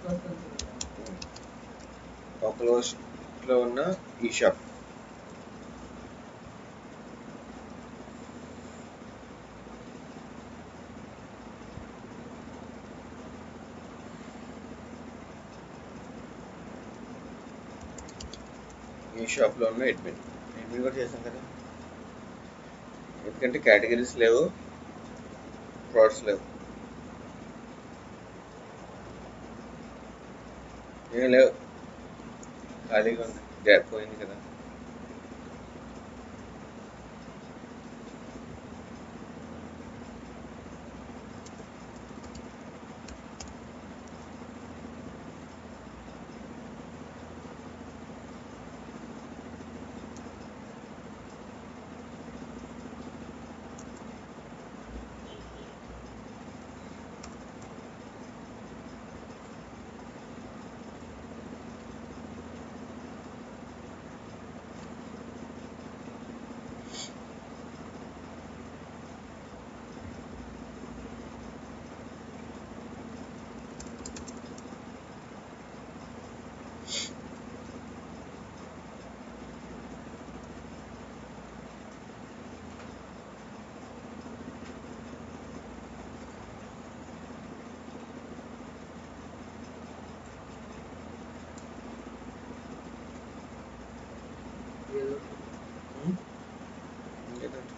లో ఉన్న ఈ షాప్ ఈ షాప్లో ఉన్న అడ్మిన్ అడ్మిన్ కూడా చేసాం కదా ఎందుకంటే కేటగిరీస్ లేవు ప్రోడక్ట్స్ లేవు ఏం లేవు ఖాళీగా ఉంది గ్యాప్ పోయింది కదా ఇంకేంటంటే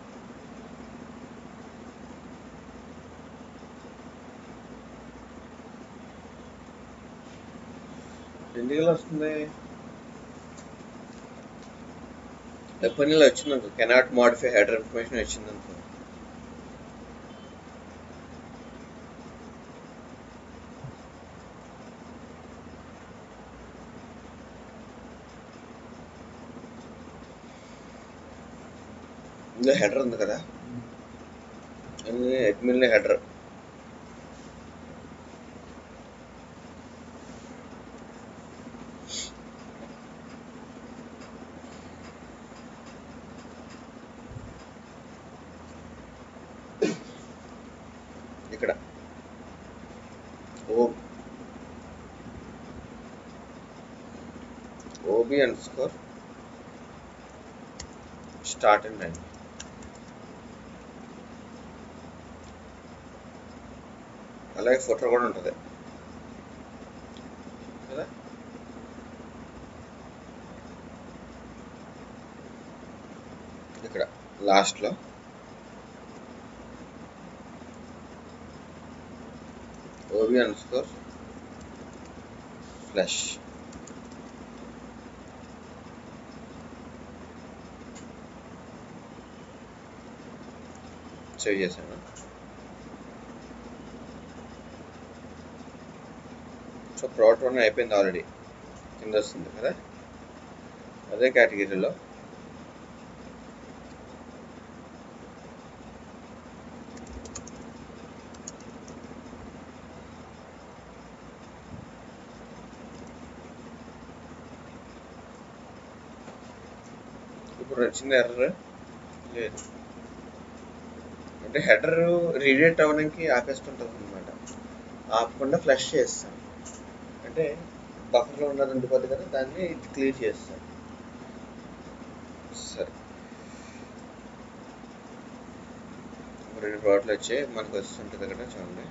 ఎందుకు ఇలా వస్తుంది ఎప్పటి నెల వచ్చిందనుకో కెనాట్ మాడిఫై హెడర్ ఇన్ఫర్మేషన్ వచ్చిందనుకో ఇందులో హెడర్ ఉంది కదా అడ్మిన్ హెడర్ ఇక్కడ O OB underscore start and end అలాగే ఫోటో కూడా ఉంటుంది కదా ఇక్కడ లాస్ట్లో OB underscore flash save చేశాను సో ప్రోడక్ట్ వన్ అయిపోయింది ఆల్రెడీ కింద వస్తుంది కదా అదే కేటగిరీలో ఇప్పుడు వచ్చింది ఎర్రర్ లేదు అంటే హెడర్ రీడేట్ అవ్వడానికి ఆపేస్తుంటుంది అనమాట ఆపకుండా ఫ్లష్ చేస్తాం అంటే బఫర్లో ఉన్నది ఉండిపోద్ది కదా దాన్ని ఇది క్లియర్ చేస్తాం సరే రెండు ప్రోడక్ట్లు వచ్చాయి మనకు వస్తుంటుంది కదా చూడండి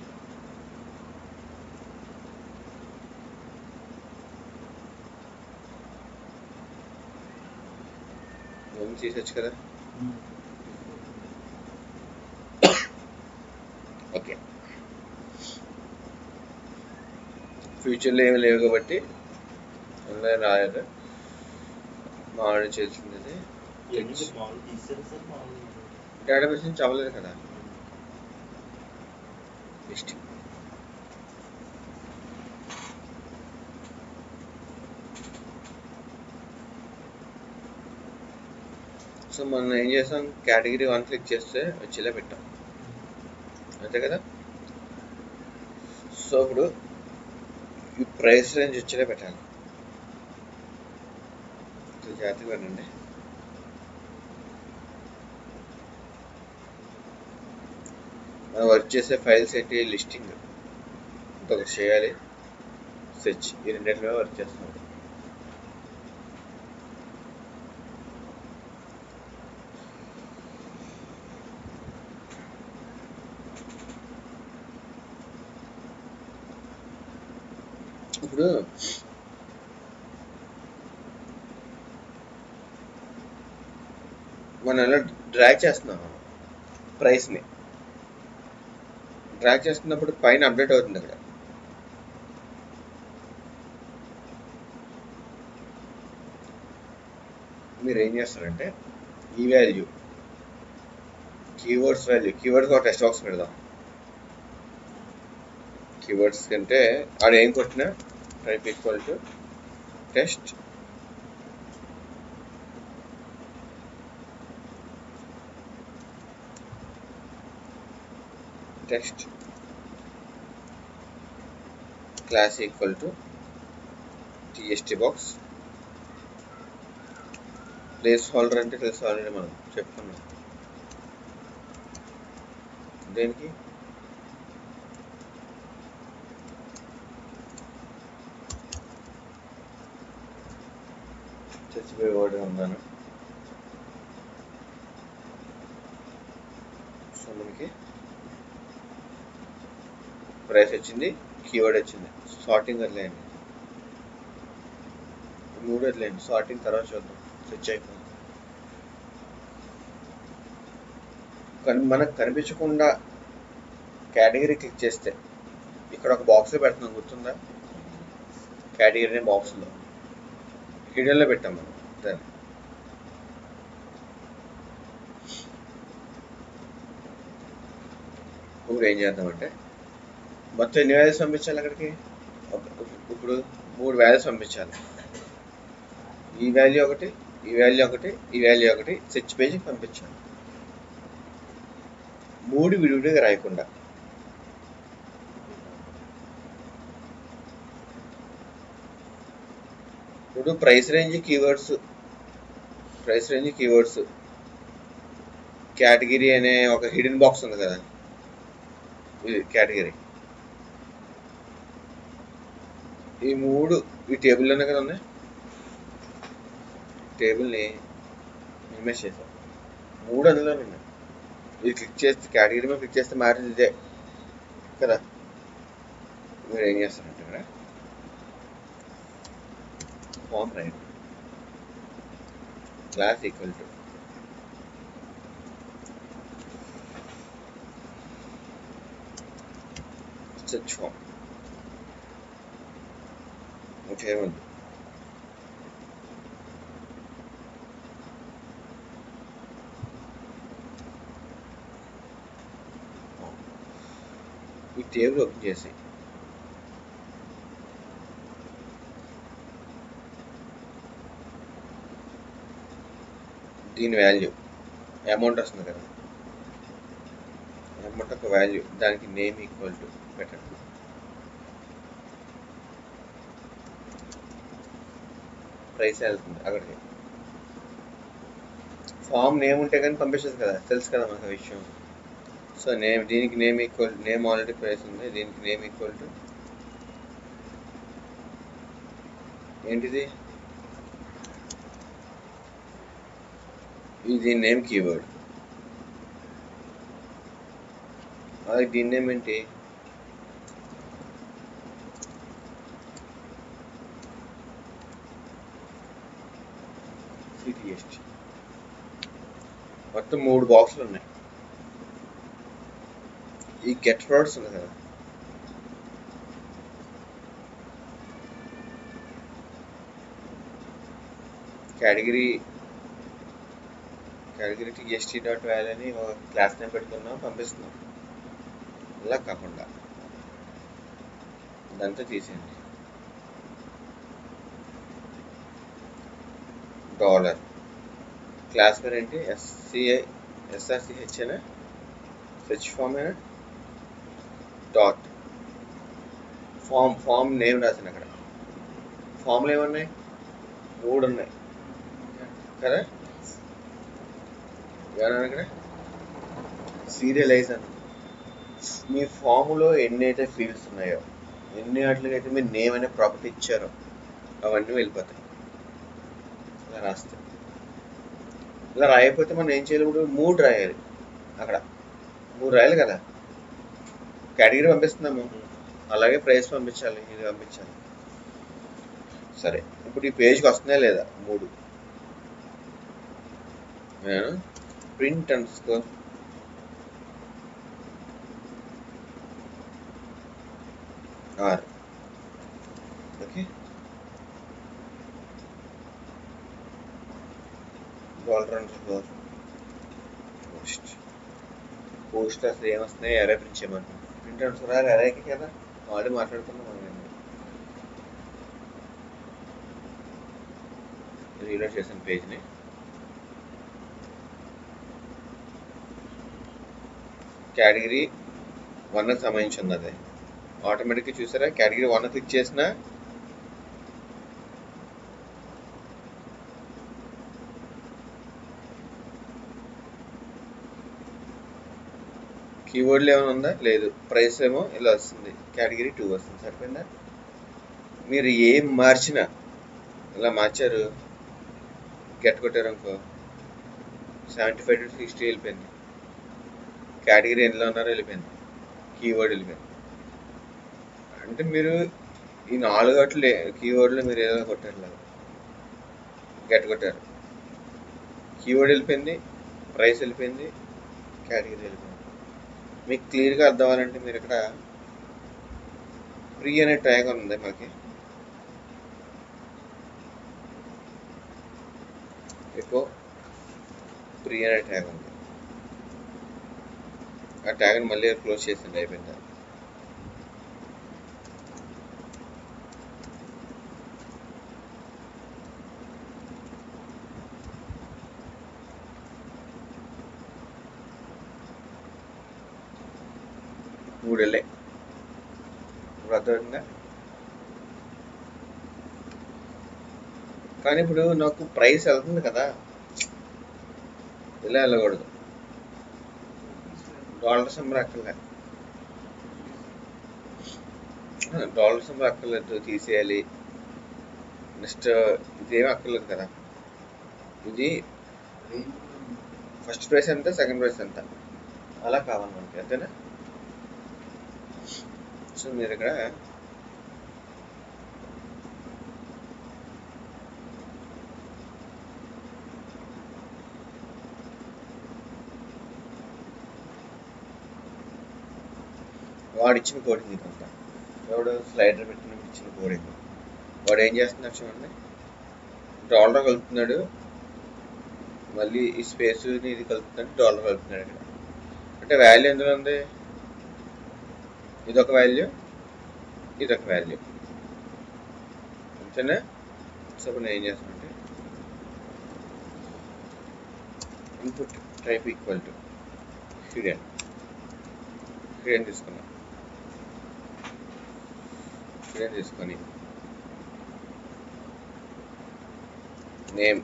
ఏం తీసొచ్చు కదా ఓకే ఫ్యూచర్లో ఏమి లేవు కాబట్టి అందులో రాయదు మామిడి చేసింది ఇది ఎందుకు మామూలు తీసారు సార్ మామూలు డేటాబేస్ నుంచి అవ్వలేదు కదా లిస్టింగ్ సో మనం ఏం చేసాం కేటగిరీ వన్ క్లిక్ చేస్తే వచ్చేలా పెట్టాం అంతే కదా సో ఇప్పుడు ఈ ప్రైస్ రేంజ్ వచ్చేలా పెట్టాలి కొంచెం జాగ్రత్తగా పెట్టండి మనం వర్క్ చేసే ఫైల్స్ ఏంటి లిస్టింగ్ ఒకటి చేయాలి సెర్చ్ ఈ రెండింటిలో వర్క్ చేస్తున్నాం ఇప్పుడు మనం ఎలా డ్రాగ్ చేస్తున్నాం ప్రైస్ని డ్రాగ్ చేస్తున్నప్పుడు పైన అప్డేట్ అవుతుంది అక్కడ మీరు ఏం చేస్తారంటే ఈ వాల్యూ కీవర్డ్స్ వాల్యూ కీవర్డ్స్ ఒక టెస్ట్ బాక్స్ పెడదాం కీవర్డ్స్ కంటే ఆడ ఏం కొట్టినా type equal to test test class equal to TST box placeholder అంటే తెలుసు ఆల్రెడీ మనం చెప్పుకున్నాం దేనికి చచ్చిపోయి వాడు ఉన్నాను సో మనకి ప్రైస్ వచ్చింది కీవర్డ్ వచ్చింది సార్టింగ్ వదిలేయండి మూడు వదిలేయండి సార్టింగ్ తర్వాత చూద్దాం స్విచ్ అయిపోయింది కానీ మనకు కనిపించకుండా కేటగిరీ క్లిక్ చేస్తే ఇక్కడ ఒక బాక్స్లో పెడుతున్నాం గుర్తుందా కేటగిరీ బాక్స్లో హిడెన్లో పెట్టాం మనం దాన్ని ఇప్పుడు ఏం చేద్దామంటే మొత్తం ఎన్ని వాల్యూస్ పంపించాలి అక్కడికి ఒక- ఇప్పుడు మూడు వాల్యూస్ పంపించాలి ఈ వాల్యూ ఒకటి ఈ వాల్యూ ఒకటి ఈ వాల్యూ ఒకటి సెర్చ్ పేజీకి పంపించాలి మూడు విడివిడిగా రాయకుండా ఇప్పుడు price range keywords price range keywords category అనే ఒక హిడెన్ బాక్స్ ఉంది కదా ఇది కేటగిరీ ఈ మూడు ఈ టేబుల్లోనే కదా ఉన్నాయి టేబుల్ని ఇన్వెస్ట్ చేసాం మూడు అందులోనే ఉన్నాయి ఇది క్లిక్ చేస్తే కేటగిరీ మీద క్లిక్ చేస్తే మారేది ఇదే కదా మీరు ఏం చేస్తారంటే ఇక్కడ form right class equal to search form ఇంకేముంది ఈ టేబుల్ ఓపెన్ చేసి దీని వాల్యూ అమౌంట్ వస్తుంది కదా అమౌంట్ ఒక వాల్యూ దానికి నేమ్ ఈక్వల్ టు పెట్టండి ప్రైస్ వెళ్తుంది అక్కడికి ఫామ్ నేమ్ ఉంటే కానీ పంపిస్తుంది కదా తెలుసు కదా మనకు ఆ విషయం సో నేమ్ దీనికి name equal name already price ఉంది దీనికి నేమ్ ఈక్వల్ టు ఏంటిది ఇది నేమ్ కీవర్డ్ అది దీని నేమ్ ఏంటి సిటిఎస్టీ మొత్తం మూడు బాక్సులు ఉన్నాయి ఈ గెట్ వర్డ్స్ ఉంది కదా category category TST dot value అని ఒక క్లాస్ నేమ్ పెడుతున్నాం పంపిస్తున్నాం ఇలా కాకుండా ఇదంతా తీసేయండి డాలర్ క్లాస్ పేరు ఏంటి ఎస్సిఐ ఎస్ఆర్సిహెచ్ అయినా సెర్చ్ ఫామ్ అయినా డాట్ ఫామ్ ఫామ్ నేమ్ రాసిన అక్కడ ఫామ్లు ఏమున్నాయి మూడు ఉన్నాయి కదా ఏమన్నా ఇక్కడ సీరియలైజ్ అని మీ ఫామ్లో ఎన్ని అయితే ఫీల్డ్స్ ఉన్నాయో ఎన్ని వాటికి అయితే మీరు నేమ్ అనే ప్రాపర్టీ ఇచ్చారో అవన్నీ వెళ్ళిపోతాయి ఇలా రాస్తే ఇలా రాయకపోతే మనం ఏం చేయాలి ఇప్పుడు మూడు రాయాలి అక్కడ మూడు రాయాలి కదా కేటగిరీ పంపిస్తున్నాము అలాగే ప్రైస్ పంపించాలి ఇది పంపించాలి సరే ఇప్పుడు ఈ పేజ్కి వస్తున్నాయా లేదా మూడు నేను print underscore R okay dollar underscore post post అసలు ఏమొస్తున్నాయి ఎరే ప్రింట్ చేయమంటాం ప్రింట్ అండ్ స్కోర్ ఆర్ ఎరేకి కదా ఆల్రెడీ మాట్లాడుకున్నాం మనం రీలోడ్ చేసిన పేజ్ని కేటగిరీ వన్ సంబంధించి ఉంది అది ఆటోమేటిక్గా చూసారా కేటగిరీ వన్ క్లిక్ చేసిన కీవర్డ్లు ఏమైనా ఉందా లేదు ప్రైస్ ఏమో ఇలా వస్తుంది కేటగిరీ టూ వస్తుంది సరిపోయిందా మీరు ఏం మార్చినా ఇలా మార్చారు గెట్ కొట్టారు అనుకో సెవెంటీ ఫైవ్ టు సిక్స్టీ వెళ్ళిపోయింది కేటగిరీ ఎందులో ఉన్నారో వెళ్ళిపోయింది కీవర్డ్ వెళ్ళిపోయింది అంటే మీరు ఈ నాలుగు వాటిలో కీవర్డ్లు మీరు ఏదో కొట్టారు లేదా గెట్ కొట్టారు కీవర్డ్ వెళ్ళిపోయింది ప్రైస్ వెళ్ళిపోయింది కేటగిరీ వెళ్ళిపోయింది మీకు క్లియర్గా అర్థం అవ్వాలంటే మీరు ఇక్కడ ఫ్రీ అనే ట్యాగ్ ఉంది మనకి ఎక్కువ ఫ్రీ అనే ట్యాగ్ ఉంది ఆ ట్యాగ్ని మళ్ళీ క్లోజ్ చేసింది అయిపోయింది మూడు వెళ్ళాయి ఇప్పుడు అర్థమైందా కానీ ఇప్పుడు నాకు ప్రైస్ వెళ్తుంది కదా ఇలా వెళ్ళకూడదు డాలర్ సంబర్ అక్కర్లే డాలర్ సంబర్ అక్కర్లేదు తీసేయాలి నెక్స్ట్ ఇదేం అక్కర్లేదు కదా ఇది ఫస్ట్ ప్రైస్ ఎంత సెకండ్ ప్రైస్ ఎంత అలా కావాలి మనకి అంతేనా సో మీరు ఇక్కడ వాడు ఇచ్చిన కోడింగ్ ఇదంతా ఎవడు స్లైడర్ పెట్టిన ఇచ్చిన కోడింగ్ వాడు ఏం చేస్తున్నాడు చూడండి డాలర్ కలుపుతున్నాడు మళ్ళీ ఈ స్పేస్ ఇది కలుపుతున్నాడు డాలర్ కలుపుతున్నాడు ఇక్కడ అంటే వాల్యూ ఎందులో ఉంది ఇదొక వాల్యూ ఇదొక వాల్యూ అంతేనా సో ఇప్పుడు నేను ఏం చేస్తానంటే input type equal to hidden hidden తీసుకున్నాం హిడెన్ తీసుకొని name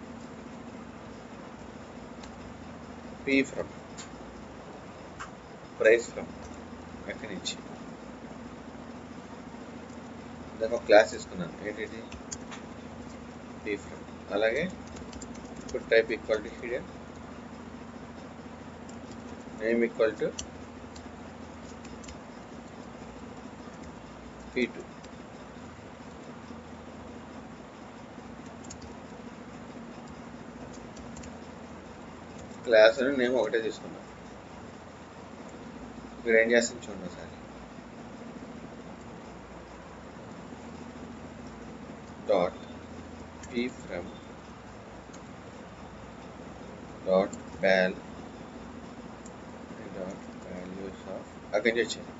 P from price from ఎక్కడి నుంచి దానికి ఒక క్లాస్ తీసుకున్నాను ఏంటి పీ ఫ్రమ్ అలాగే ఇప్పుడు type equal to hidden name equal to P two class అని నేమ్ ఒకటే తీసుకున్నాం ఇక్కడ ఏం చేస్తాం చూడండి ఒకసారి dot P from dot val dot values of అక్కడి నుంచి వచ్చాయి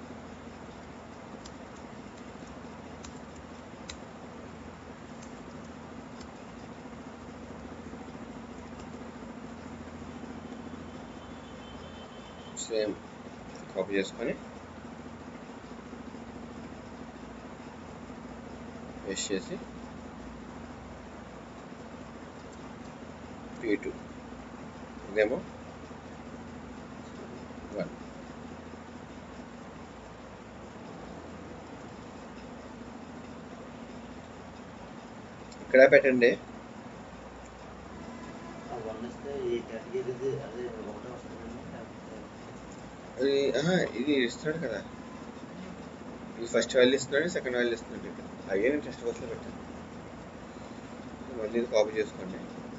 సేమ్ కాపీ చేసుకొని పేస్ట్ చేసి పీ టూ ఇదేమో వన్ ఇక్కడ పెట్టండి ఆ వన్ ఇస్తే ఈ కేటగిరీది అదే ఒకటే వస్తుందండి లేకపోతే అది ఆహా, ఇది ఇస్తున్నాడు కదా ఇది ఫస్ట్ వాల్యూ ఇస్తున్నాడు సెకండ్ వాల్యూ ఇస్తున్నాడు ఇక్కడ అయ్యే నేను టెక్స్ట్ బాక్స్లో పెట్టాను మళ్ళీ ఇది కాపీ చేసుకోండి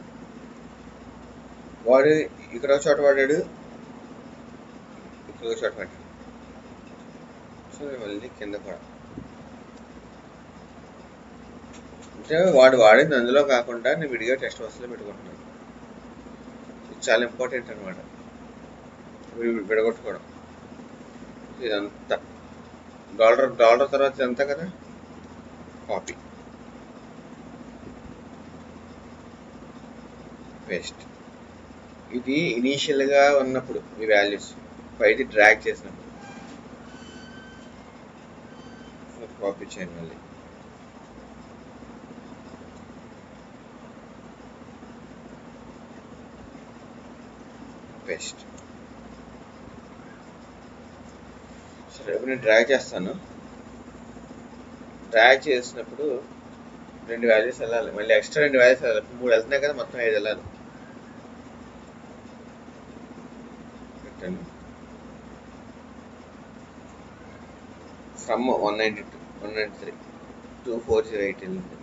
వాడు ఇక్కడ ఒక చోట వాడాడు ఇక్కడ ఒక చోట పడ్డాడు సో నేను మళ్ళీ కింద కూడా అంటే వాడు వాడింది అందులో కాకుండా నేను విడిగా టెక్స్ట్ బాక్స్లో పెట్టుకుంటున్నాను ఇది చాలా ఇంపార్టెంట్ అనమాట విడగొట్టుకోవడం ఇదంతా డాలర్ డాలర్ తర్వాత ఇదంతా కదా కాపీ పేస్ట్ ఇది ఇనీషియల్గా ఉన్నప్పుడు ఈ వాల్యూస్ పైకి డ్రాగ్ చేసినప్పుడు కాపీ చేయండి మళ్ళీ పేస్ట్ సరే ఇప్పుడు నేను డ్రాగ్ చేస్తాను డ్రాగ్ చేసినప్పుడు రెండు వాల్యూస్ వెళ్ళాలి మళ్ళీ ఎక్స్ట్రా రెండు వాల్యూస్ వెళ్ళాలి ఇప్పుడు మూడు వెళ్తున్నాయి కదా మొత్తం ఐదు వెళ్ళాలి పెట్టండి from one ninety two one ninety three two four zero eight వెళ్ళింది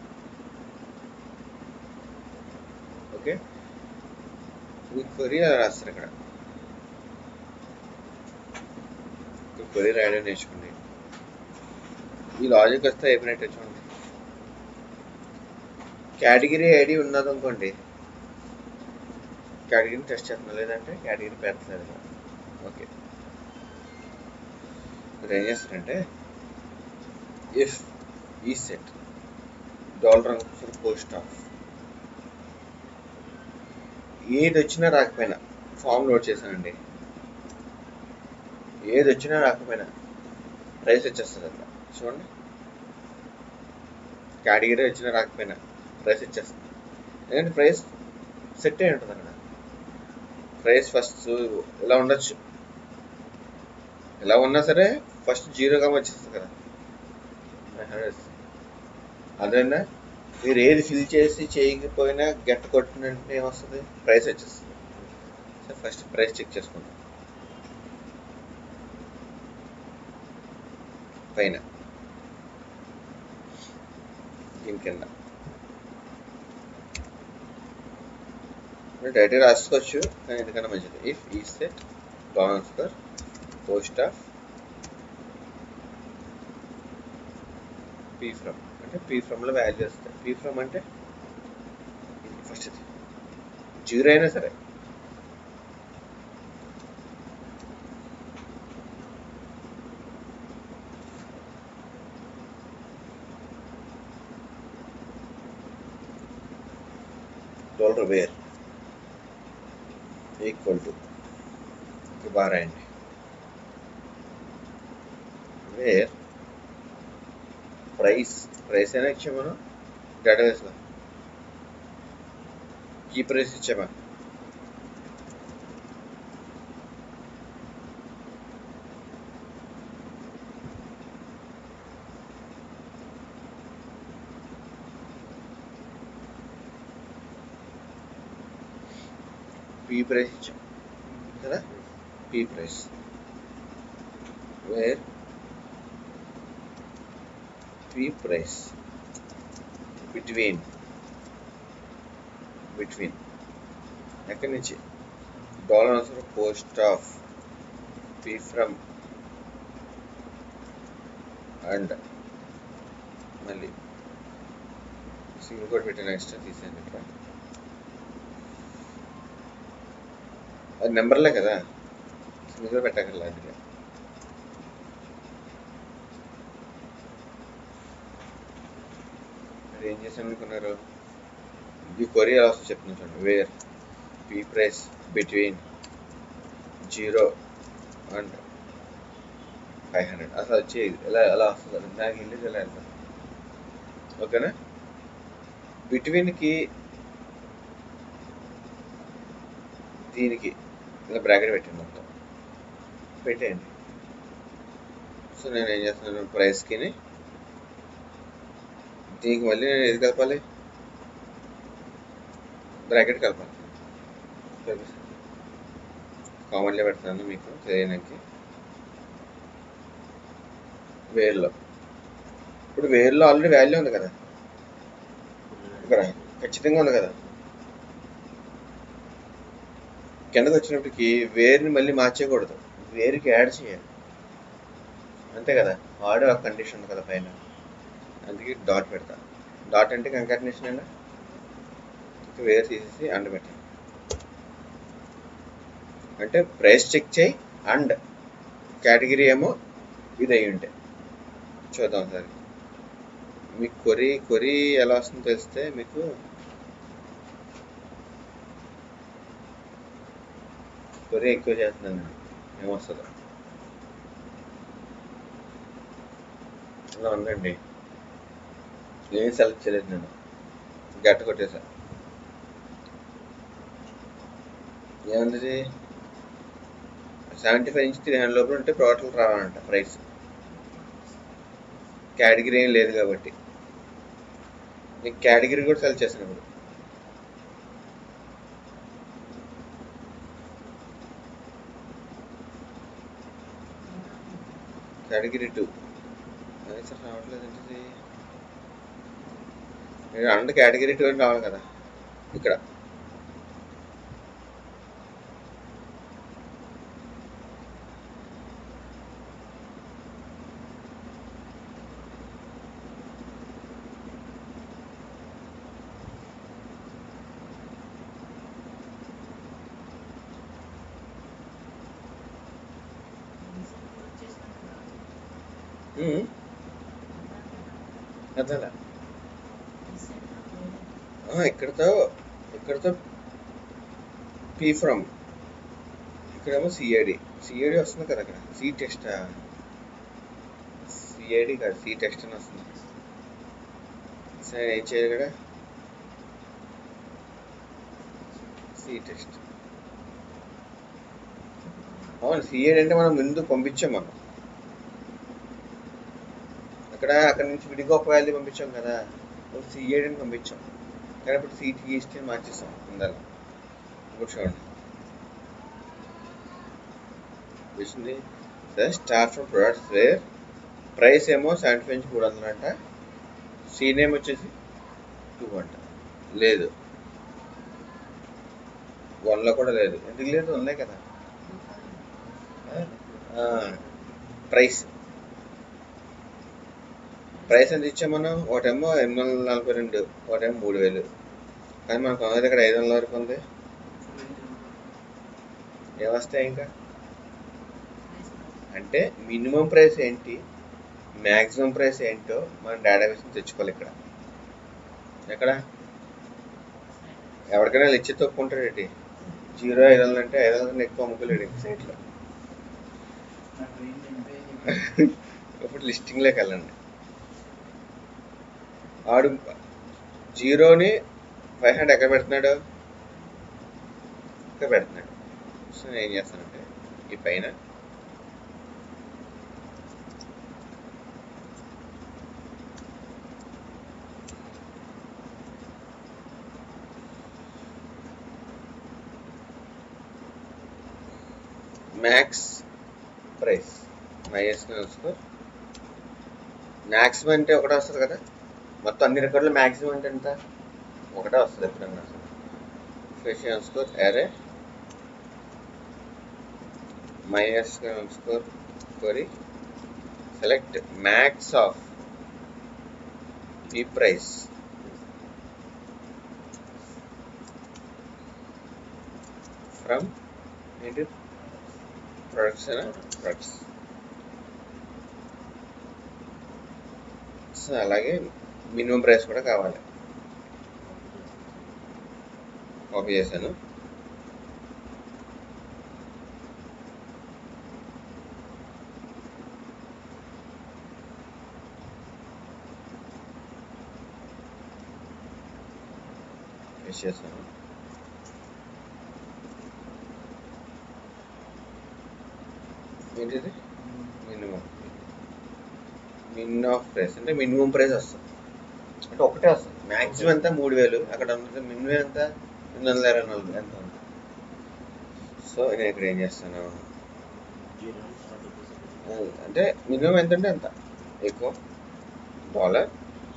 ఓకే మీ క్వరీ అలా రాస్తారు ఇక్కడ క్వరీ రాయడం నేర్చుకోండి ఈ లాజిక్ వస్తే అయిపోయినట్టు చూడండి కేటగిరీ ఐడి ఉన్నది అనుకోండి కేటగిరీని టెస్ట్ చేస్తున్నా లేదంటే కేటగిరీ పెట్టలేదు ఇక్కడ. ఓకే మీరు ఏం చేస్తారంటే ఇఫ్ ఈ set dollar for post of ఏది వచ్చినా రాకపోయినా ఫామ్ లోడ్ చేశానండి ఏది వచ్చినా రాకపోయినా ప్రైస్ వచ్చేస్తుంది అట్లా చూడండి కేటగిరీ వచ్చినా రాకపోయినా ప్రైస్ వచ్చేస్తుంది ఎందుకంటే ప్రైస్ సెట్ అయి ఉంటుంది అక్కడ ప్రైస్ ఫస్ట్ ఇలా ఉండొచ్చు ఎలా ఉన్నా సరే ఫస్ట్ జీరోగా వచ్చేస్తుంది కదా అదేనా మీరు ఏది ఫిల్ చేసి చేయకపోయినా గెట్ కొట్టిన వెంటనే ఏమొస్తుంది ప్రైస్ వచ్చేస్తుంది సో ఫస్ట్ ప్రైస్ చెక్ చేసుకుందాం పైన దీని కింద మీరు డైరెక్ట్గా రాసుకోవచ్చు కానీ ఎందుకన్నా మంచిది ఇఫ్ ఈ set transfer post of P from అంటే పీ ఫ్రమ్లో వాల్యూ వస్తాయి పీ ఫ్రమ్ అంటే ఫస్ట్ ఇది జీరో అయినా సరే డాలర్ వేర్ ఈక్వల్ టు బాగా రాయండి వేర్ ప్రైస్ ప్రైస్ అయినా ఇచ్చాం మనం డేటాబేస్లో కీ ప్రైస్ ఇచ్చామా పీ ప్రైస్ ఇచ్చాం కదా P price where P price between between ఎక్కడి నుంచి dollar answer post of P from and మళ్ళీ సింగిల్ కోడ్ పెట్టిన ఎక్స్ట్రా తీసేయండి ఇక్కడ అది నెంబర్లే కదా సింగిల్ పెట్టక్కర్లే అందుకే మరి ఏం చేశాను అనుకున్నారు ఈ కొరీ ఎలా వస్తుంది చెప్తున్నాను చూడండి where P price between zero and five hundred అసలు వచ్చి ఎలా ఎలా వస్తుంది నాకు వెళ్ళేది ఎలా వెళ్తాను ఓకేనా బిట్వీన్కి దీనికి ఇలా బ్రాకెట్ పెట్టండి మొత్తం పెట్టేయండి సో నేను ఏం చేస్తున్నాను ప్రైస్కి దీనికి మళ్ళీ నేను ఏది కలపాలి బ్రాకెట్ కలపాలి కామన్లీ పెడుతున్నాను మీకు తెలియడానికి వేర్లో ఇప్పుడు వేర్లో ఆల్రెడీ వాల్యూ ఉంది కదా ఇక్కడ ఖచ్చితంగా ఉంది కదా కిందకు వచ్చినప్పటికి వేరుని మళ్ళీ మార్చేయకూడదు వేరుకి యాడ్ చేయాలి అంతే కదా ఆడే ఒక కండిషన్ ఉంది కదా పైన అందుకే డాట్ పెడతా డాట్ అంటే కంకాటినేషన్ అయినా వేరు తీసేసి అండ్ పెట్టాలి అంటే ప్రైస్ చెక్ చేయి అండ్ కేటగిరీ ఏమో ఇది అయి ఉంటాయి చూద్దాం సార్ మీకు కొరి కొరి ఎలా వస్తుందో తెలిస్తే మీకు కొరి ఎక్కువ చేస్తున్నాను ఏమొస్తుందో ఇలా ఉందండి ఏం సెలెక్ట్ చేయలేదు నేను గట్ట కొట్టేసా ఏముంది సెవెంటీ ఫైవ్ నుంచి త్రీ హండ్రెడ్ లోపల ఉంటే టోటల్ రావాలంట ప్రైస్ కేటగిరీ ఏం లేదు కాబట్టి నీకు కేటగిరీ కూడా సెలెక్ట్ చేశాను ఇప్పుడు కేటగిరీ టూ అదే సార్ రావట్లేదు ఏంటిది నేను అండ్ కేటగిరీ టూ అని రావాలి కదా ఇక్కడ ఉమ్, అదేలా ఆ, ఇక్కడతో ఇక్కడతో పీ ఫ్రమ్ ఇక్కడేమో సిఐడి సిఐడి వస్తుంది కదా అక్కడ సి టెస్ట్ సిఐడి కాదు సి టెస్ట్ అని వస్తుంది సరే ఏం చేయాలి ఇక్కడ సి టెస్ట్ అవును సిఐడి అంటే మనం ముందు పంపించాం మనం అక్కడ అక్కడ నుంచి విడిగా ఒక వాల్యూ పంపించాం కదా సిఐడిని పంపించాం కానీ ఇప్పుడు సిటీఎస్టీ మార్చేస్తాం ఇందాక ఇప్పుడు చూడండి వచ్చింది sir start from products where price ఏమో సెవెంటీ ఫైవ్ నుంచి మూడు వందలు అంట సీ నేమ్ వచ్చేసి టూ అంట లేదు వన్లో కూడా లేదు ఎందుకు లేదు ఉన్నాయి కదా ప్రైస్ ప్రైస్ ఎంత ఇచ్చాం మనం ఒకటేమో ఎనిమిది వందల నలభై రెండు ఒకటేమో మూడు వేలు కానీ మనకు ఉన్నది ఇక్కడ ఐదు వందల వరకు ఉంది ఏమొస్తాయి ఇంకా అంటే మినిమం ప్రైస్ ఏంటి మ్యాక్సిమం ప్రైస్ ఏంటో మనం డేటాబేస్ తెచ్చుకోవాలి ఇక్కడ ఎక్కడ ఎవరికైనా వీళ్ళు ఇచ్చి తప్పుకుంటాడు ఏంటి జీరో ఐదు వందలు అంటే ఐదు వందల ఎక్కువ అమ్ముకోలేడు సైట్లో ఇప్పుడు లిస్టింగ్లోకి వెళ్ళండి ఆడు జీరోని ఫైవ్ హండ్రెడ్ ఎక్కడ పెడుతున్నాడు ఇక్కడ పెడుతున్నాడు సో నేను ఏం చేస్తానంటే ఈ పైన మ్యాక్స్ ప్రైస్ మైఎస్ స్కోర్ మ్యాక్సిమం అంటే ఒకటే వస్తుంది కదా మొత్తం అన్ని రికార్డులు మ్యాక్సిమం అంటే ఎంత ఒకటే వస్తుంది ఎప్పుడన్నా ఫేషియల్ స్కోర్ అరే minus score query select max of ఈ ప్రైస్ ఫ్రమ్ ఏంటి ప్రొడక్ట్స్ ప్రొడక్ట్స్ సో అలాగే మినిమం ప్రైస్ కూడా కావాలి కాపీ చేశాను పేస్ట్ చేశాను ఏంటిది మినిమం మిన్ ఆఫ్ ప్రైస్ అంటే మినిమం ప్రైస్ వస్తుంది అంటే ఒకటే వస్తుంది మ్యాక్సిమం ఎంత మూడు వేలు అక్కడ ఉన్నది మినిమం ఎంత ఎనిమిది వందల ఇరవై నాలుగు ఎంత ఉంది సో నేను ఇక్కడ ఏం చేస్తాను జీరో నుంచి స్టార్ట్ అవుతుంది అంటే మినిమం ఎంత అంటే ఎంత ఎక్కువ dollar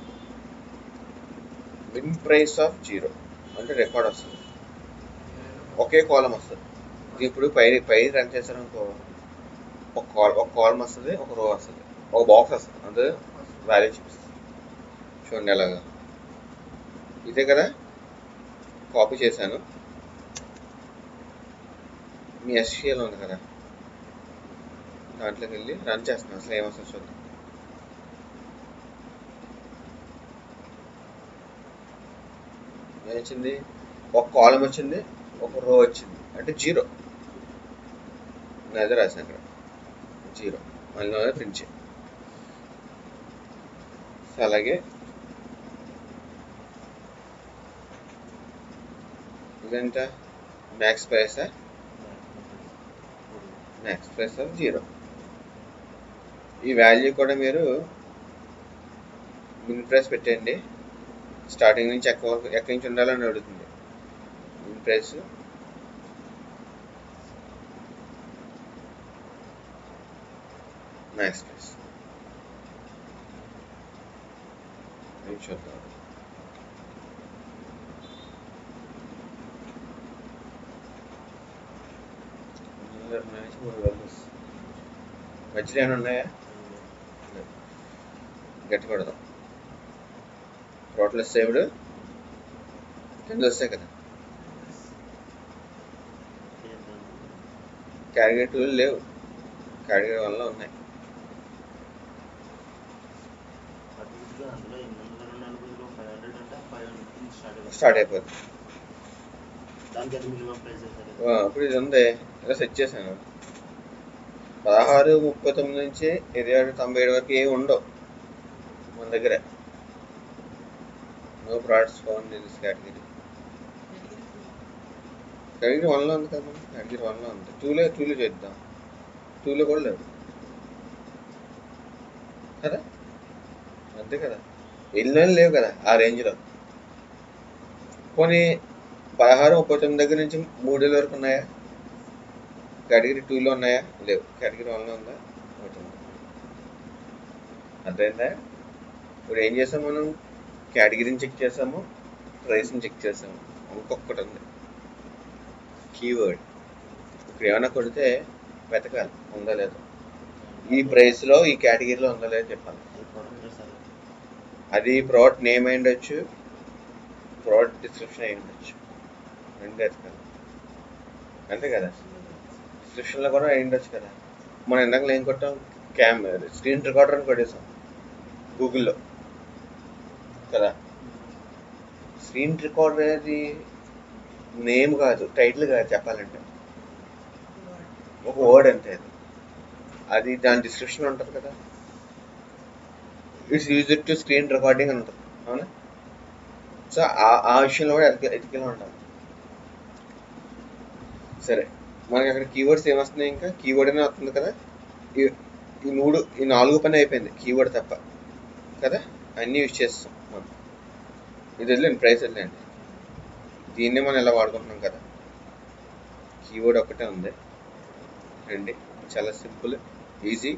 win price of zero అంటే రికార్డ్ వస్తుంది ఒకే కాలం వస్తుంది ఇప్పుడు పై పై రన్ చేశారు అనుకో ఒక కాల్ ఒక కాలం వస్తుంది ఒక రో వస్తుంది ఒక బాక్స్ వస్తుంది అంటే వాల్యూ చూపిస్తుంది చూడండి ఎలాగా ఇదే కదా కాపీ చేశాను మీ ఎస్షియల్ ఉంది కదా దాంట్లోకి వెళ్ళి రన్ చేస్తున్నాను అసలు ఏమొస్తుంది చూద్దాం ఏమొచ్చింది ఒక కాలం వచ్చింది ఒక రో వచ్చింది అంటే జీరో నేను అదే రాశాను అక్కడ జీరో మళ్ళీ ప్రింట్ చేయి సో అలాగే ఇదంట మ్యాక్స్ ప్రైసా మ్యాక్స్ ప్రైస్ ఆఫ్ జీరో ఈ వాల్యూ కూడా మీరు మిన్ ప్రైస్ పెట్టండి స్టార్టింగ్ నుంచి ఎక్క వరకు ఎక్కడి నుంచి ఉండాలని అడుగుతుంది మిన్ ప్రైస్ మ్యాక్స్ ప్రైస్ ఇది చూద్దాం మూడు వేలు వస్తుంది. మధ్యలో ఏమైనా ఉన్నాయా గట్టి కొడదాం టోటల్ సేవ్డ్ కింద వస్తాయి కదా క్యారిగేట్ టూల్ లేవు క్యారిగేట్ వల్ల ఉన్నాయి అటుగా అందులో ఎనిమిది వందల రెండు నలుగురిలో ఫైవ్ హండ్రెడ్ అంటే ఫైవ్ హండ్రెడ్ నుంచి స్టార్ట్ అవుతుంది స్టార్ట్ అయిపోతుంది దానికి అది మినిమం ప్రైస్ అవుతుంది ఆ, ఇప్పుడు ఇది ఉంది ఇలా సెట్ చేశాను పదహారు ముప్పై తొమ్మిది నుంచి ఇరవై ఏడు తొంభై ఏడు వరకు ఏమి ఉండవు మన దగ్గర no products found in this category category వన్లో ఉంది కదా మనం కేటగిరీ వన్లో ఉంది టూలో టూలో చేద్దాం టూలో కూడా లేవు కదా అంతే కదా ఎన్నో లేవు కదా ఆ రేంజ్లో పోనీ పదహారు ముప్పై తొమ్మిది దగ్గర నుంచి మూడేళ్ళ వరకు ఉన్నాయా కేటగిరీ టూలో ఉన్నాయా లేవు కేటగిరీ వన్లో ఉందా ఒకటి ఉంది అర్థమైందా ఇప్పుడు ఏం చేసాం మనం కేటగిరీని చెక్ చేసాము ప్రైస్ని చెక్ చేసాము ఇంకొకటి ఉంది కీవర్డ్ ఇప్పుడు ఏమైనా కొడితే వెతకాలి ఉందా లేదా ఈ ప్రైస్లో ఈ కేటగిరీలో ఉందా లేదా చెప్పాలి అది ప్రోడక్ట్ సార్ అది ప్రోడక్ట్ నేమ్ అయి ఉండొచ్చు ప్రోడక్ట్ డిస్క్రిప్షన్ అయి ఉండొచ్చు రెండు వెతకాలి అంతే కదా డిస్క్రిప్షన్లో కూడా అయి ఉండొచ్చు కదా మనం ఇందాక ఏం కొట్టాం క్యామ్ స్క్రీన్ రికార్డర్ అని కొట్టేసాం గూగుల్లో కదా స్క్రీన్ రికార్డర్ అది నేమ్ కాదు టైటిల్ కాదు చెప్పాలంటే ఒక వర్డ్ అంతే అది అది దాని డిస్క్రిప్షన్ ఉంటుంది కదా it's use to screen recording అని ఉంటుంది అవునా సో ఆ ఆ విషయంలో కూడా ఎతికి ఎతికిలా ఉండాలి సరే మనకి అక్కడ కీవర్డ్స్ ఏమొస్తున్నాయి ఇంకా కీవర్డ్ అనే వస్తుంది కదా ఈ ఈ మూడు ఈ నాలుగు పని అయిపోయింది కీవర్డ్ తప్ప కదా అన్నీ యూజ్ చేస్తాం మనం ఇది వదిలేండి ప్రైస్ వదిలేండి దీన్నే మనం ఎలా వాడుకుంటున్నాం కదా కీవర్డ్ ఒకటే ఉంది రండి చాలా సింపుల్ ఈజీ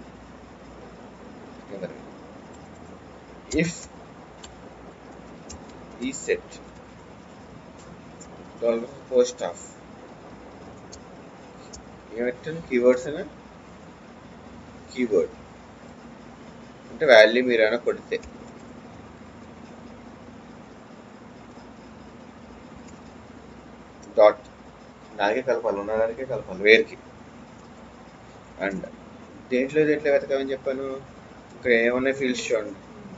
ఇఫ్ ఈ సెట్ డాలర్ పోస్ట్ ఆఫ్ ఏమిటంటే కీవర్డ్స్ అయినా కీవర్డ్ అంటే వాల్యూ మీరు ఏమైనా కొడితే డాట్ నాకే కలపాలి ఉన్నదానికే కలపాలి వేర్కి అండ్ దేంట్లో దేంట్లో వెతకమని చెప్పాను ఇక్కడ ఏమన్నా ఫీల్డ్స్ చూడండి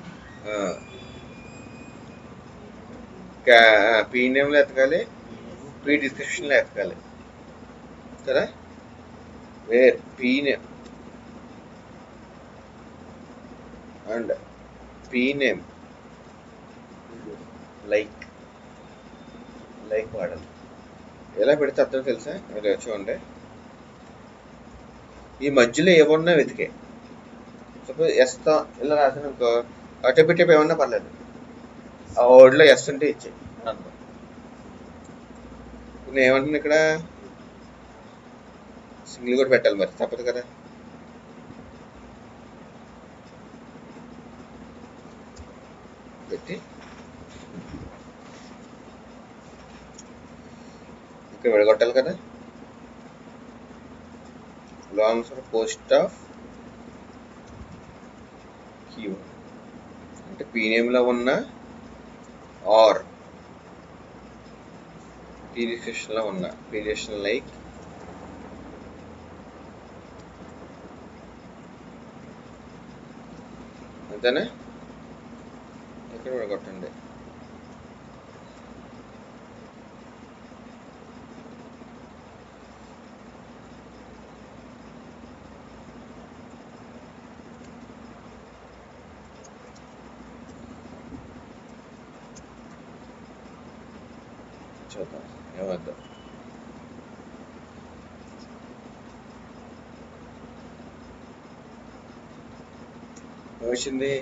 పీ నేమ్లో ఎతకాలి పీ డిస్క్రిప్షన్లో ఎతకాలి కదా where P name and P name like like వాడాలి ఎలా పెడితే అర్థం తెలుసా ఇలా చూడండి ఈ మధ్యలో ఏమన్నా వెతికే సపోజ్ ఎస్తో ఇలా రాసిన అనుకో అటు ఇటు ఏమన్నా పర్లేదు ఆ వర్డ్లో ఎస్ ఉంటే ఇచ్చే అనుకో ఇప్పుడు నేను ఏమంటున్నా ఇక్కడ సింగిల్ కూడా పెట్టాలి మరి తప్పదు కదా పెట్టి ఇక్కడ విడగొట్టాలి కదా long for post of keyword అంటే పీనేమ్లో ఉన్న ఆర్ పీరిఫిషన్లో ఉన్న పీరిఫిషన్ లైక్ అంతేనా ఇక్కడ విడగొట్టండి చూద్దాం ఏమద్దాం వచ్చింది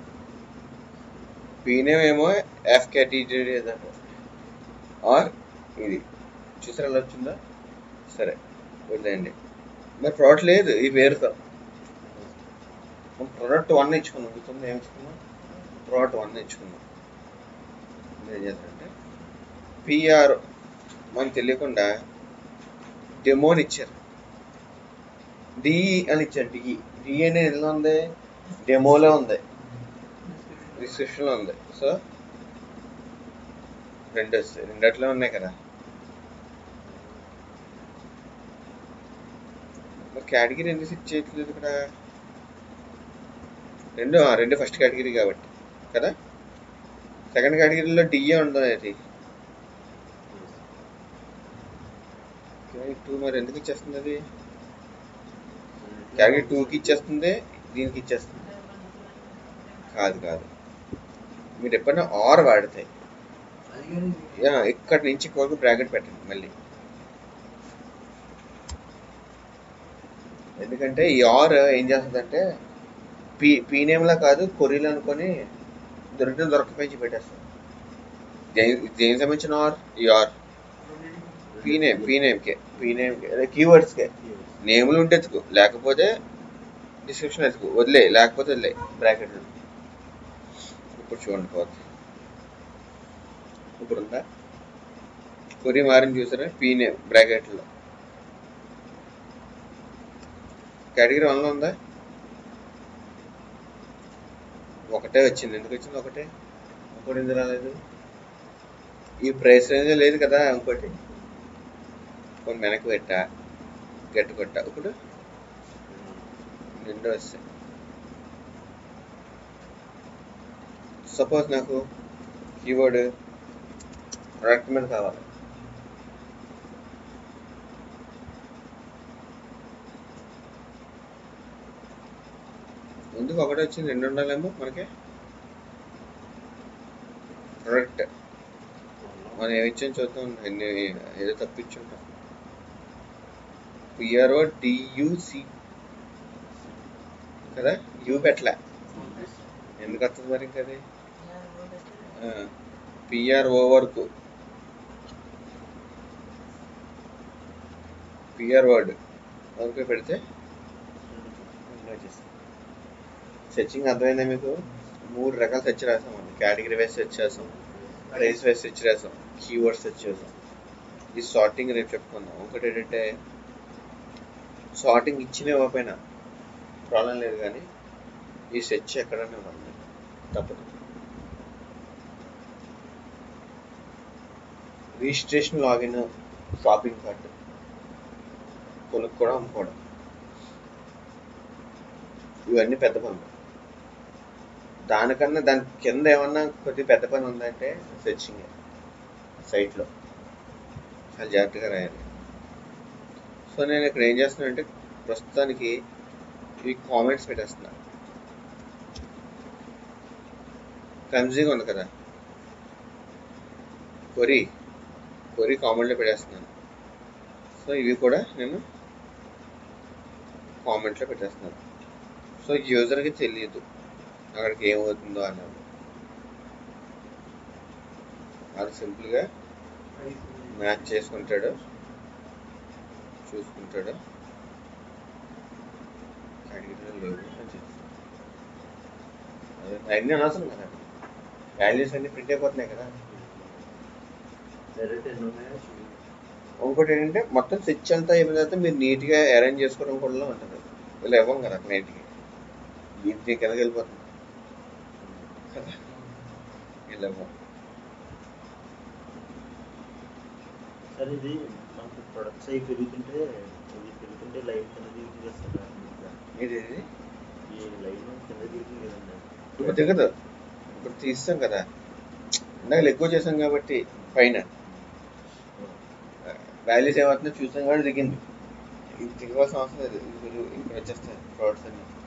పీనేమ్ ఏమో ఎఫ్ కేటీటీ ఆర్ ఇది చూసారా ఎలా వచ్చిందా సరే వదిలేయండి మరి ప్రోడక్ట్ లేదు ఈ పేరుతో ప్రోడక్ట్ వన్ ఇచ్చుకున్నాం గుర్తుంది ఏమి ఇచ్చుకున్నాం ప్రోడక్ట్ వన్ ఇచ్చుకున్నాం ఏం చేస్తారంటే పిఆర్ మనకు తెలియకుండా డెమోని ఇచ్చారు డి అని ఇచ్చారు డి డి అనేది ఎందులో ఉంది డెమోలో ఉంది డిస్క్రిప్షన్లో ఉంది సో రెండు వస్తాయి రెండట్లో ఉన్నాయి కదా మరి కేటగిరీ ఎందుకు సెట్ చేయట్లేదు ఇక్కడ రెండు ఆ, రెండు ఫస్ట్ కేటగిరీ కాబట్టి కదా సెకండ్ కేటగిరీలో డిఏ ఉండదు అది టూ మరి ఎందుకు ఇచ్చేస్తుంది అది కేటగిరీ టూకి ఇచ్చేస్తుంది దీనికి ఇచ్చేస్తుంది కాదు కాదు మీరు ఎప్పుడైనా ఆర్ వాడితే యా, ఇక్కడ నుంచి ఇక్కడ వరకు బ్రాకెట్ పెట్టండి మళ్ళీ ఎందుకంటే ఈ ఆర్ ఏం చేస్తుందంటే పీ పీనేమ్లా కాదు కొరీలు అనుకొని దొరికిన దొరకపోయి పెట్టేస్తాం దేని దేనికి సంబంధించిన ఆర్ ఈ ఆర్ పీనేమ్ పీనేమ్కే పీనేమ్కే అదే కీవర్డ్స్కే నేములు ఉంటే ఎత్తుకు లేకపోతే డిస్క్రిప్షన్ ఎత్తుకు వదిలే లేకపోతే వదిలే బ్రాకెట్ ఇప్పుడు చూడండి పోతే ఇప్పుడు ఉందా కొరి మారిని చూసారా పీనే బ్రాకెట్లో కేటగిరీ వన్లో ఉందా ఒకటే వచ్చింది ఎందుకు వచ్చింది ఒకటే ఇంకోటి ఎందుకు రాలేదు ఈ ప్రైస్ రేంజ్ లేదు కదా ఇంకోటి కొన్ని వెనక్కి పెట్టా గట్టి కొట్టా ఇప్పుడు రెండు వస్తాయి సపోజ్ నాకు కీవర్డ్ ప్రొడక్ట్ మీద కావాలి ఎందుకు ఒకటే వచ్చింది రెండు ఉండాలేమో మనకి ప్రొడక్ట్ మనం ఏమి ఇచ్చాం చూద్దాం ఎన్ని ఏదో తప్పించుంటాం పిఆర్ఓ డియుసి కదా యూ పెట్టలే ఎందుకు వస్తుంది మరి ఇంకా అది పిఆర్ఓ వరకు పిఆర్ వర్డ్ వరకు పెడితే సెర్చింగ్ అర్థమైందా మీకు మూడు రకాల సెర్చ్ రాసాం అండి కేటగిరీ వైజ్ సెర్చ్ చేసాం ప్రైస్ వైజ్ సెర్చ్ రాసాం కీవర్డ్ సెర్చ్ చేసాం ఈ సార్టింగ్ రేపు చెప్పుకుందాం ఒకటి ఏంటంటే సార్టింగ్ ఇచ్చిన ఇవ్వకపోయినా ప్రాబ్లం లేదు కానీ ఈ సెర్చ్ ఎక్కడనే ఉంది తప్పదు రిజిస్ట్రేషన్ లాగిన్ షాపింగ్ కార్ట్ కొనుక్కోవడం అమ్ముకోవడం ఇవన్నీ పెద్ద పనులు దానికన్నా దాని కింద ఏమన్నా కొద్ది పెద్ద పని ఉందంటే సెర్చింగ్ సైట్లో చాలా జాగ్రత్తగా రాయాలి సో నేను ఇక్కడ ఏం చేస్తున్నా అంటే ప్రస్తుతానికి ఇవి కామెంట్స్ పెట్టేస్తున్నా కన్ఫ్యూజింగ్ ఉంది కదా కొరి కొరి కామెంట్లో పెట్టేస్తున్నాను సో ఇవి కూడా నేను కామెంట్లో పెట్టేస్తున్నాను సో యూజర్కి తెలియదు అక్కడికి ఏమవుతుందో అన్నది అది సింపుల్గా మ్యాచ్ చేసుకుంటాడు చూసుకుంటాడు కేటగిరీలో లేవు అని చెప్తాడు అదే అన్నీ అనవసరం కదా వాల్యూస్ అన్ని ప్రింట్ అయిపోతున్నాయి కదా డైరెక్ట్ ఎన్ని ఉన్నాయో చూడు. ఇంకోటి ఏంటంటే మొత్తం స్విచ్ అంతా అయిపోయిన తర్వాత మీరు నీట్గా అరేంజ్ చేసుకోవడం కూడా ఉంటుంది ఇలా ఇవ్వం కదా క్లయింట్కి దీనికి కిందకి వెళ్ళిపోతుంది కదా ఇలా ఇవ్వం సరే ఇది మనకు ప్రొడక్ట్స్ అవి పెరుగుతుంటే ఇది పెరుగుతుంటే లైన్ కింద దిగుతుంది కదా సార్ ఇది ఇది ఈ లైన్ కింద దిగుతుంది కదండి ఇప్పుడు దిగదు ఇప్పుడు తీస్తాం కదా ఇందాక ఎక్కువ చేసాం కాబట్టి పైన వాల్యూస్ ఏమవుతుందో చూసాం కాబట్టి దిగింది ఇది దిగవలసిన అవసరం లేదు ఇది ఇక్కడ వచ్చేస్తాయి ప్రోడక్ట్స్ అన్ని